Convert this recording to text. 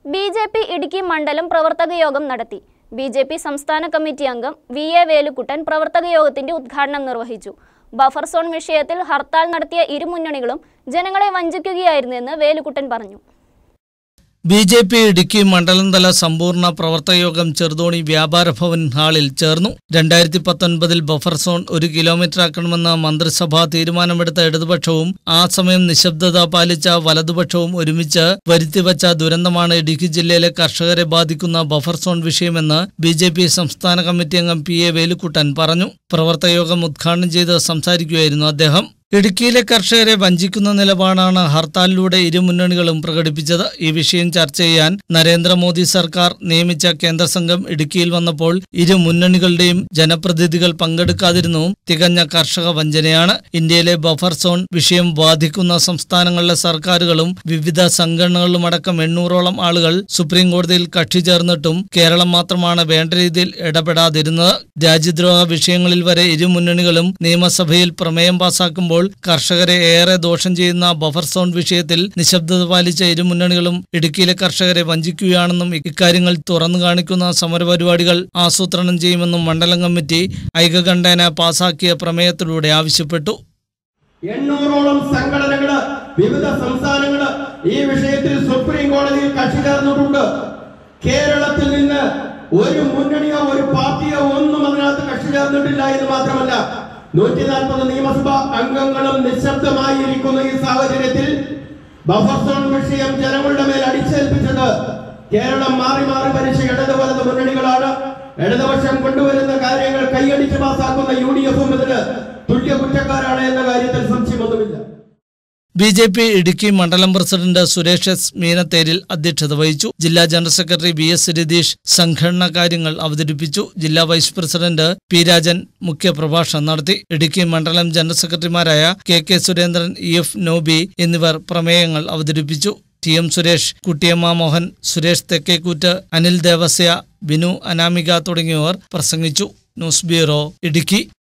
B J P Idukki മണ്ഡലം പ്രവർത്തക യോഗം നടത്തി ബി ജെ പി സംസ്ഥാന കമ്മിറ്റി അംഗം വി എ വേലുക്കുട്ടൻ പ്രവർത്തക യോഗത്തിന്റെ ഉദ്ഘാടനം നിർവഹിച്ചു ബഫർ സോൺ വിഷയത്തിൽ ഹർത്താൽ നടത്തിയ ഇരുമുന്നണികളും ജനങ്ങളെ വഞ്ചിക്കുകയായിരുന്നെന്ന് വേലുക്കുട്ടൻ പറഞ്ഞു ബി ജെ പി ഇടുക്കി മണ്ഡലം തല സമ്പൂർണ്ണ പ്രവർത്തക യോഗം ചെറുതോണി വ്യാപാര ഭവൻ ഹാളിൽ ചേർന്നു രണ്ടായിരത്തി പത്തൊൻപതിൽ ബഫർ സോൺ ഒരു കിലോമീറ്റർ ആക്കണമെന്ന മന്ത്രിസഭ തീരുമാനമെടുത്ത ഇടതുപക്ഷവും ആ സമയം നിശബ്ദത പാലിച്ച വലതുപക്ഷവും ഒരുമിച്ച് വരുത്തിവച്ച ദുരന്തമാണ് ഇടുക്കി ജില്ലയിലെ കർഷകരെ ബാധിക്കുന്ന ബഫർ സോൺ വിഷയമെന്ന് ബി ജെ പി സംസ്ഥാന കമ്മിറ്റി അംഗം പി എ വേലുക്കുട്ടൻ പറഞ്ഞു പ്രവർത്തക യോഗം ഉദ്ഘാടനം ചെയ്ത് സംസാരിക്കുകയായിരുന്നു അദ്ദേഹം ഇടുക്കിയിലെ കർഷകരെ വഞ്ചിക്കുന്ന നിലപാടാണ് ഹർത്താലിലൂടെ ഇരു മുന്നണികളും പ്രകടിപ്പിച്ചത് ഈ വിഷയം ചർച്ച ചെയ്യാൻ നരേന്ദ്രമോദി സർക്കാർ നിയമിച്ച കേന്ദ്ര സംഘം ഇടുക്കിയിൽ വന്നപ്പോൾ ഇരു മുന്നണികളുടെയും ജനപ്രതിനിധികൾ പങ്കെടുക്കാതിരുന്നതും തികഞ്ഞ കർഷക വഞ്ചനയാണ് ഇന്ത്യയിലെ ബഫർ സോൺ വിഷയം ബാധിക്കുന്ന സംസ്ഥാനങ്ങളിലെ സർക്കാരുകളും വിവിധ സംഘടനകളുമടക്കം എണ്ണൂറോളം ആളുകൾ സുപ്രീം കോടതിയിൽ കക്ഷി ചേർന്നിട്ടും കേരളം മാത്രമാണ് വേണ്ട രീതിയിൽ ഇടപെടാതിരുന്നത് രാജ്യദ്രോഹ വിഷയങ്ങളിൽ വരെ ഇരു മുന്നണികളും നിയമസഭയിൽ പ്രമേയം പാസാക്കുമ്പോൾ കർഷകരെ ഏറെ ദോഷം ചെയ്യുന്ന ബഫർ സോൺ വിഷയത്തിൽ നിശബ്ദത പാലിച്ച ഇരു മുന്നണികളും ഇടുക്കിയിലെ കർഷകരെ വഞ്ചിക്കുകയാണെന്നും ഇക്കാര്യങ്ങൾ തുറന്നു കാണിക്കുന്ന സമരപരിപാടികൾ ആസൂത്രണം ചെയ്യുമെന്നും മണ്ഡലം കമ്മിറ്റി ഐകകണ്ഠേന പാസാക്കിയ പ്രമേയത്തിലൂടെ ആവശ്യപ്പെട്ടു എണ്ണൂറോളം സംഘടനകള് വിവിധ സംസ്ഥാനങ്ങള് ഈ വിഷയത്തിൽ സുപ്രീം കോടതിയിൽ കക്ഷി ചേർന്നിട്ടുണ്ട് കേരളത്തിൽ നിന്ന് ഒരു മുന്നണിയോ ഒരു പാർട്ടിയോ ഒന്നും അതിനകത്ത് കക്ഷി ചേർന്നിട്ടില്ല എന്ന് മാത്രമല്ല നൂറ്റി നാൽപ്പത് നിയമസഭാ അംഗങ്ങളും നിശബ്ദമായി ഇരിക്കുന്ന ഈ സാഹചര്യത്തിൽ ബഫർ സോൺ വിഷയം ജനങ്ങളുടെ മേൽ അടിച്ചേൽപ്പിച്ചത് കേരളം മാറി മാറി ഭരിച്ച ഇടത് വലത് മുന്നണികളാണ് ഇടതുപക്ഷം കൊണ്ടുവരുന്ന കാര്യങ്ങൾ കൈയടിച്ച് പാസാക്കുന്ന യു ഡി എഫും ഇതിന് തുല്യ കുറ്റക്കാരാണ് എന്ന കാര്യത്തിൽ സംശയമൊന്നുമില്ല ബി ജെ പി ഇടുക്കി മണ്ഡലം പ്രസിഡന്റ് സുരേഷ് എസ് മീനത്തേരിൽ അധ്യക്ഷത വഹിച്ചു ജില്ലാ general secretary B S Ratheesh സംഘടനാ കാര്യങ്ങൾ അവതരിപ്പിച്ചു ജില്ലാ വൈസ് പ്രസിഡന്റ് പി രാജൻ മുഖ്യപ്രഭാഷണം നടത്തി ഇടുക്കി മണ്ഡലം ജനറൽ സെക്രട്ടറിമാരായ K K Surendran E F Nobi എന്നിവർ പ്രമേയങ്ങൾ അവതരിപ്പിച്ചു ടി എം സുരേഷ് കുട്ടിയമ്മ മോഹൻ സുരേഷ് തെക്കേക്കൂറ്റ് അനിൽ ദേവസ്യ ബിനു അനാമിക തുടങ്ങിയവർ പ്രസംഗിച്ചു ന്യൂസ് ബ്യൂറോ ഇടുക്കി